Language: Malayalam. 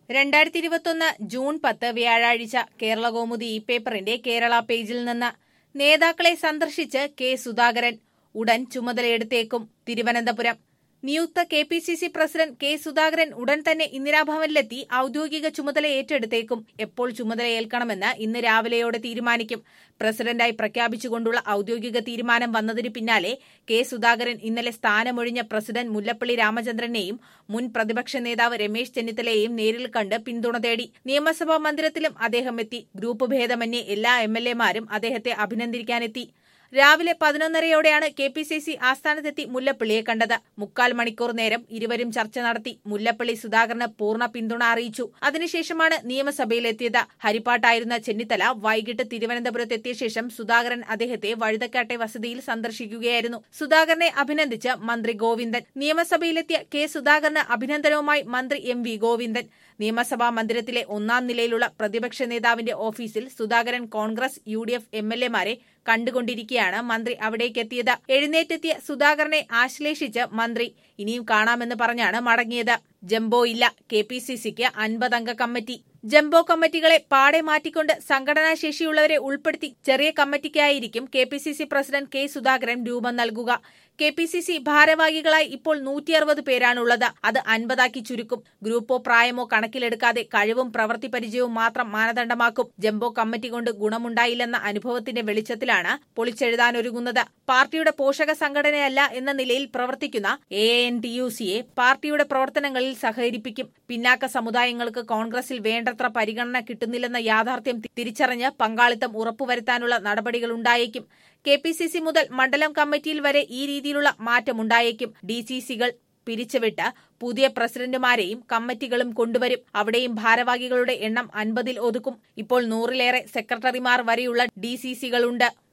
രണ്ടായിരത്തി ഇരുപത്തൊന്ന് ജൂൺ പത്ത് വ്യാഴാഴ്ച കേരളകൗമുദി ഇ പേപ്പറിന്റെ കേരള പേജിൽ നിന്ന് നേതാക്കളെ സന്ദർശിച്ച് കെ സുധാകരൻ ഉടൻ ചുമതലയെടുത്തേക്കും തിരുവനന്തപുരം നിയുക്ത K P C C president K Sudhakaran ഉടൻ തന്നെ ഇന്ദിരാഭവനിലെത്തി ഔദ്യോഗിക ചുമതല ഏറ്റെടുത്തേക്കും എപ്പോൾ ചുമതലയേൽക്കണമെന്ന് ഇന്ന് രാവിലെയോടെ തീരുമാനിക്കും പ്രസിഡന്റായി പ്രഖ്യാപിച്ചുകൊണ്ടുള്ള ഔദ്യോഗിക തീരുമാനം വന്നതിന് പിന്നാലെ കെ സുധാകരൻ ഇന്നലെ സ്ഥാനമൊഴിഞ്ഞ പ്രസിഡന്റ് മുല്ലപ്പള്ളി രാമചന്ദ്രനെയും മുൻ പ്രതിപക്ഷ നേതാവ് രമേശ് ചെന്നിത്തലയെയും നേരിൽ കണ്ട് പിന്തുണ തേടി നിയമസഭാ മന്ദിരത്തിലും അദ്ദേഹം എത്തി ഗ്രൂപ്പ് ഭേദമന്യേ എല്ലാ എം എൽ എമാരും അദ്ദേഹത്തെ അഭിനന്ദിക്കാനെത്തി രാവിലെ പതിനൊന്നരയോടെയാണ് കെ പി സി സി ആസ്ഥാനത്തെത്തി മുല്ലപ്പള്ളിയെ കണ്ടത് മുക്കാൽ മണിക്കൂർ നേരം ഇരുവരും ചർച്ച നടത്തി മുല്ലപ്പള്ളി സുധാകരന് പൂർണ്ണ പിന്തുണ അറിയിച്ചു അതിനുശേഷമാണ് നിയമസഭയിലെത്തിയത് ഹരിപ്പാട്ടായിരുന്ന ചെന്നിത്തല വൈകിട്ട് തിരുവനന്തപുരത്തെത്തിയ ശേഷം സുധാകരൻ അദ്ദേഹത്തെ വഴുതക്കാട്ടെ വസതിയിൽ സന്ദർശിക്കുകയായിരുന്നു സുധാകരനെ അഭിനന്ദിച്ച് മന്ത്രി ഗോവിന്ദൻ നിയമസഭയിലെത്തിയ കെ സുധാകരന് അഭിനന്ദനവുമായി മന്ത്രി എം വി ഗോവിന്ദൻ നിയമസഭാ മന്ദിരത്തിലെ ഒന്നാം നിലയിലുള്ള പ്രതിപക്ഷ നേതാവിന്റെ ഓഫീസിൽ Sudhakaran Congress U D F M L എമാരെ കണ്ടുകൊണ്ടിരിക്കെയാണ് മന്ത്രി അവിടേക്കെത്തിയത് എഴുന്നേറ്റെത്തിയ സുധാകരനെ ആശ്ലേഷിച്ച് മന്ത്രി ഇനിയും കാണാമെന്ന് പറഞ്ഞാണ് മടങ്ങിയത് ജംബോ ഇല്ല കെ പി സി സിക്ക് അൻപതംഗ കമ്മിറ്റി ജംബോ കമ്മിറ്റികളെ പാടെ മാറ്റിക്കൊണ്ട് സംഘടനാ ശേഷിയുള്ളവരെ ഉൾപ്പെടുത്തി ചെറിയ കമ്മിറ്റിക്കായിരിക്കും K P C C president K Sudhakaran രൂപം നൽകുക കെ പി സി സി ഭാരവാഹികളായി ഇപ്പോൾ നൂറ്റി അറുപത് പേരാണുള്ളത് അത് അൻപതാക്കി ചുരുക്കും ഗ്രൂപ്പോ പ്രായമോ കണക്കിലെടുക്കാതെ കഴിവും പ്രവൃത്തി പരിചയവും മാത്രം മാനദണ്ഡമാക്കും ജംബോ കമ്മിറ്റി കൊണ്ട് ഗുണമുണ്ടായില്ലെന്ന അനുഭവത്തിന്റെ വെളിച്ചത്തിലാണ് പൊളിച്ചെഴുതാനൊരുങ്ങുന്നത് പാർട്ടിയുടെ പോഷക സംഘടനയല്ല എന്ന നിലയിൽ പ്രവർത്തിക്കുന്ന എ എൻ ടി യു സിയെ പാർട്ടിയുടെ പ്രവർത്തനങ്ങളിൽ സഹകരിപ്പിക്കും പിന്നാക്ക സമുദായങ്ങൾക്ക് കോൺഗ്രസിൽ വേണ്ടത്ര പരിഗണന കിട്ടുന്നില്ലെന്ന യാഥാർത്ഥ്യം തിരിച്ചറിഞ്ഞ് പങ്കാളിത്തം ഉറപ്പുവരുത്താനുള്ള നടപടികളുണ്ടായേക്കും കെ പി സി സി മുതൽ മണ്ഡലം കമ്മിറ്റിയിൽ വരെ ഈ രീതിയിലുള്ള മാറ്റമുണ്ടായേക്കും ഡി സി സികൾ പിരിച്ചുവിട്ട് പുതിയ പ്രസിഡന്റുമാരെയും കമ്മിറ്റികളും കൊണ്ടുവരും അവിടെയും ഭാരവാഹികളുടെ എണ്ണം അൻപതിൽ ഒതുക്കും ഇപ്പോൾ നൂറിലേറെ സെക്രട്ടറിമാർ വരെയുള്ള ഡി സി സികളുണ്ട്